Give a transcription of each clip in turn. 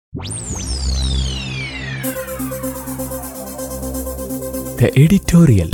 The editorial.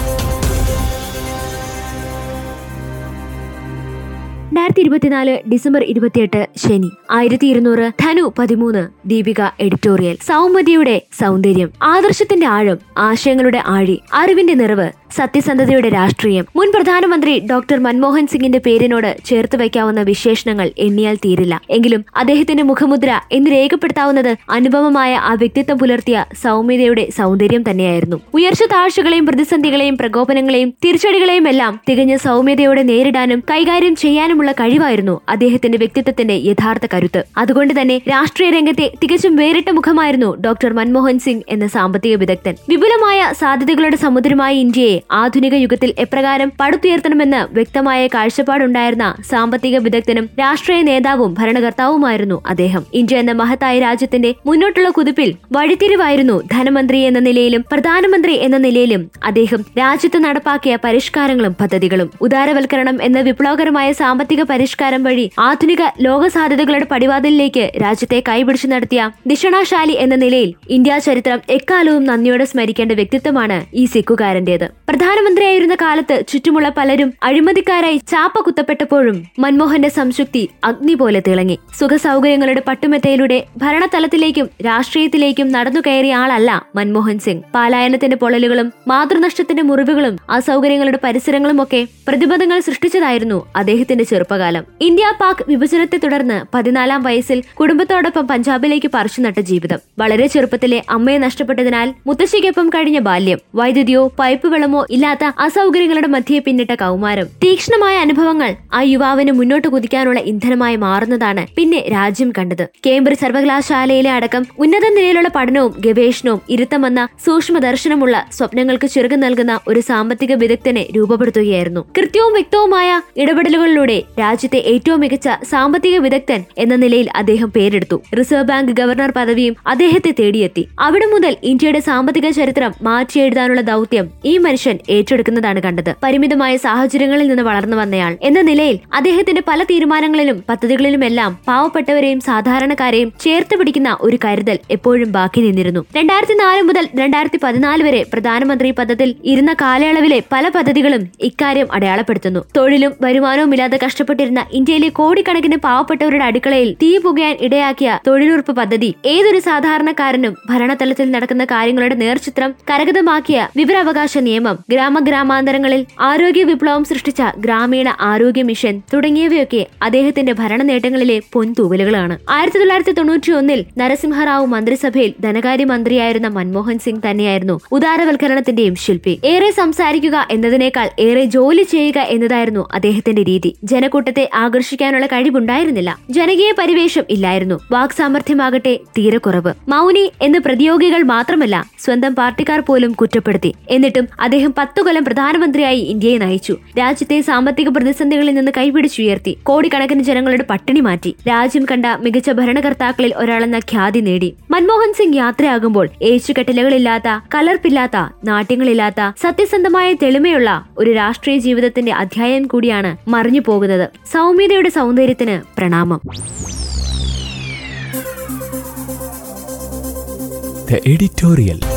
രണ്ടായിരത്തി ഇരുപത്തിനാല് December ഇരുപത്തിയെട്ട് ശനി ആയിരത്തി ഇരുന്നൂറ് ധനു പതിമൂന്ന് ദീപിക എഡിറ്റോറിയൽ സൗമ്യതയുടെ സൗന്ദര്യം ആദർശത്തിന്റെ ആഴം ആശയങ്ങളുടെ ആഴി അറിവിന്റെ നിറവ് സത്യസന്ധതയുടെ രാഷ്ട്രീയം മുൻ പ്രധാനമന്ത്രി ഡോക്ടർ മൻമോഹൻ സിംഗിന്റെ പേരിനോട് ചേർത്ത് വയ്ക്കാവുന്ന വിശേഷണങ്ങൾ എണ്ണിയാൽ തീരില്ല എങ്കിലും അദ്ദേഹത്തിന്റെ മുഖമുദ്ര എന്ന് രേഖപ്പെടുത്താവുന്നത് അനുപമമായ ആ വ്യക്തിത്വം പുലർത്തിയ സൗമ്യതയുടെ സൗന്ദര്യം തന്നെയായിരുന്നു ഉയർച്ച താഴ്ചകളെയും പ്രതിസന്ധികളെയും പ്രകോപനങ്ങളെയും തിരിച്ചടികളെയും എല്ലാം തികഞ്ഞ സൗമ്യതയോടെ നേരിടാനും കൈകാര്യം ചെയ്യാനുമുള്ള കഴിവായിരുന്നു അദ്ദേഹത്തിന്റെ വ്യക്തിത്വത്തിന്റെ യഥാർത്ഥ കരുത്ത് അതുകൊണ്ട് തന്നെ രാഷ്ട്രീയ രംഗത്തെ തികച്ചും വേറിട്ട മുഖമായിരുന്നു ഡോക്ടർ മൻമോഹൻ സിംഗ് എന്ന സാമ്പത്തിക വിദഗ്ധൻ വിപുലമായ സാധ്യതകളുടെ സമുദ്രമായ ഇന്ത്യയെ ആധുനിക യുഗത്തിൽ എപ്രകാരം പടുത്തുയർത്തണമെന്ന് വ്യക്തമായ കാഴ്ചപ്പാടുണ്ടായിരുന്ന സാമ്പത്തിക വിദഗ്ധനും രാഷ്ട്രീയ നേതാവും ഭരണകർത്താവുമായിരുന്നു അദ്ദേഹം ഇന്ത്യ എന്ന മഹത്തായ രാജ്യത്തിന്റെ മുന്നോട്ടുള്ള കുതിപ്പിൽ വഴിത്തിരിവായിരുന്നു ധനമന്ത്രി എന്ന നിലയിലും പ്രധാനമന്ത്രി എന്ന നിലയിലും അദ്ദേഹം രാജ്യത്ത് നടപ്പാക്കിയ പരിഷ്കാരങ്ങളും പദ്ധതികളും ഉദാരവൽക്കരണം എന്ന വിപ്ലവകരമായ സാമ്പത്തിക പരിഷ്കാരം വഴി ആധുനിക ലോക സാധ്യതകളുടെ പടിവാതിലിലേക്ക് രാജ്യത്തെ കൈപിടിച്ചു നടത്തിയ ദിഷണാശാലി എന്ന നിലയിൽ ഇന്ത്യ ചരിത്രം എക്കാലവും നന്ദിയോടെ സ്മരിക്കേണ്ട വ്യക്തിത്വമാണ് ഈ സിക്കുകാരന്റേത് പ്രധാനമന്ത്രിയായിരുന്ന കാലത്ത് ചുറ്റുമുള്ള പലരും അഴിമതിക്കാരായി ചാപ്പ കുത്തപ്പെട്ടപ്പോഴും മൻമോഹന്റെ സംശുക്തി അഗ്നി പോലെ തിളങ്ങി സുഖസൗകര്യങ്ങളുടെ പട്ടുമെത്തയിലൂടെ ഭരണതലത്തിലേക്കും രാഷ്ട്രീയത്തിലേക്കും നടന്നു കയറിയ ആളല്ല മൻമോഹൻ സിംഗ് പാലായനത്തിന്റെ പൊള്ളലുകളും മാതൃനഷ്ടത്തിന്റെ മുറിവുകളും അസൗകര്യങ്ങളുടെ പരിസരങ്ങളും ഒക്കെ പ്രതിബന്ധങ്ങൾ സൃഷ്ടിച്ചതായിരുന്നു അദ്ദേഹത്തിന്റെ ചെറുപ്പകാലം ഇന്ത്യ പാക് വിഭജനത്തെ തുടർന്ന് പതിനാലാം വയസ്സിൽ കുടുംബത്തോടൊപ്പം പഞ്ചാബിലേക്ക് പറിച്ചു നട്ട ജീവിതം വളരെ ചെറുപ്പത്തിലെ അമ്മയെ നഷ്ടപ്പെട്ടതിനാൽ മുത്തശ്ശിക്കൊപ്പം കഴിഞ്ഞ ബാല്യം വൈദ്യുതിയോ പൈപ്പ് വെള്ളമോ ഇല്ലാത്ത അസൗകര്യങ്ങളുടെ മധ്യേ പിന്നിട്ട കൗമാരം തീക്ഷ്ണമായ അനുഭവങ്ങൾ ആ യുവാവിന് മുന്നോട്ട് കുതിക്കാനുള്ള ഇന്ധനമായി മാറുന്നതാണ് പിന്നെ രാജ്യം കണ്ടത് കേംബ്രിഡ്ജ് സർവകലാശാലയിലെ അടക്കം ഉന്നത നിലയിലുള്ള പഠനവും ഗവേഷണവും ഇരുത്തമെന്ന സൂക്ഷ്മ ദർശനമുള്ള സ്വപ്നങ്ങൾക്ക് ചെറുകം നൽകുന്ന ഒരു സാമ്പത്തിക വിദഗ്ധനെ രൂപപ്പെടുത്തുകയായിരുന്നു കൃത്യവും വ്യക്തവുമായ ഇടപെടലുകളിലൂടെ രാജ്യത്തെ ഏറ്റവും മികച്ച സാമ്പത്തിക വിദഗ്ധൻ എന്ന നിലയിൽ അദ്ദേഹം പേരെടുത്തു റിസർവ് ബാങ്ക് ഗവർണർ പദവിയും അദ്ദേഹത്തെ തേടിയെത്തി അവിടെ മുതൽ ഇന്ത്യയുടെ സാമ്പത്തിക ചരിത്രം മാറ്റിയെഴുതാനുള്ള ദൗത്യം ഈ മനുഷ്യൻ ഏറ്റെടുക്കുന്നതാണ് കണ്ടത് പരിമിതമായ സാഹചര്യങ്ങളിൽ നിന്ന് വളർന്നു വന്നയാൾ എന്ന നിലയിൽ അദ്ദേഹത്തിന്റെ പല തീരുമാനങ്ങളിലും പദ്ധതികളിലുമെല്ലാം പാവപ്പെട്ടവരെയും സാധാരണക്കാരെയും ചേർത്ത് പിടിക്കുന്ന ഒരു കരുതൽ എപ്പോഴും ബാക്കി നിന്നിരുന്നു രണ്ടായിരത്തി നാല് മുതൽ രണ്ടായിരത്തി പതിനാല് വരെ പ്രധാനമന്ത്രി പദത്തിൽ ഇരുന്ന കാലയളവിലെ പല പദ്ധതികളും ഇക്കാര്യം അടയാളപ്പെടുത്തുന്നു തൊഴിലും വരുമാനവും ഇല്ലാതെ കഷ്ടപ്പെട്ടിരുന്ന ഇന്ത്യയിലെ കോടിക്കണക്കിന് പാവപ്പെട്ടവരുടെ അടുക്കളയിൽ തീ പുകയാൻ ഇടയാക്കിയ തൊഴിലുറപ്പ് പദ്ധതി ഏതൊരു സാധാരണക്കാരനും ഭരണതലത്തിൽ നടക്കുന്ന കാര്യങ്ങളുടെ നേർചിത്രം കരഗതമാക്കിയ വിവരാവകാശ നിയമം ഗ്രാമഗ്രാമാന്തരങ്ങളിൽ ആരോഗ്യ വിപ്ലവം സൃഷ്ടിച്ച ഗ്രാമീണ ആരോഗ്യ മിഷൻ തുടങ്ങിയവയൊക്കെ അദ്ദേഹത്തിന്റെ ഭരണ നേട്ടങ്ങളിലെ പൊൻതൂവലുകളാണ് ആയിരത്തി തൊള്ളായിരത്തി തൊണ്ണൂറ്റി ഒന്നിൽ നരസിംഹറാവു മന്ത്രിസഭയിൽ ധനകാര്യമന്ത്രിയായിരുന്ന മൻമോഹൻ സിംഗ് തന്നെയായിരുന്നു ഉദാരവൽക്കരണത്തിന്റെയും ശില്പി ഏറെ സംസാരിക്കുക എന്നതിനേക്കാൾ ഏറെ ജോലി ചെയ്യുക എന്നതായിരുന്നു അദ്ദേഹത്തിന്റെ രീതി ജനക്കൂട്ടത്തെ ആകർഷിക്കാനുള്ള കഴിവുണ്ടായിരുന്നില്ല ജനകീയ പരിവേഷം ഇല്ലായിരുന്നു വാക് സാമർഥ്യമാകട്ടെ തീരെ കുറവ് മൗനി എന്ന് പ്രതിയോഗികൾ മാത്രമല്ല സ്വന്തം പാർട്ടിക്കാർ പോലും കുറ്റപ്പെടുത്തി എന്നിട്ടും അദ്ദേഹം പത്തു കൊല്ലം പ്രധാനമന്ത്രിയായി ഇന്ത്യയെ നയിച്ചു രാജ്യത്തെ സാമ്പത്തിക പ്രതിസന്ധികളിൽ നിന്ന് കൈപിടിച്ചുയർത്തി കോടിക്കണക്കിന് ജനങ്ങളുടെ പട്ടിണി മാറ്റി രാജ്യം കണ്ട മികച്ച ഭരണകർത്താക്കളിൽ ഒരാളെന്ന ഖ്യാതി നേടി മൻമോഹൻ സിംഗ് യാത്രയാകുമ്പോൾ ഏച്ചുകെട്ടലുകളില്ലാത്ത കലർപ്പില്ലാത്ത നാട്യങ്ങളില്ലാത്ത സത്യസന്ധമായ തെളിമയുള്ള ഒരു രാഷ്ട്രീയ ജീവിതത്തിന്റെ അധ്യായം കൂടിയാണ് മറിഞ്ഞു പോകുന്നത് സൗമ്യതയുടെ സൗന്ദര്യത്തിന് പ്രണാമം The editorial.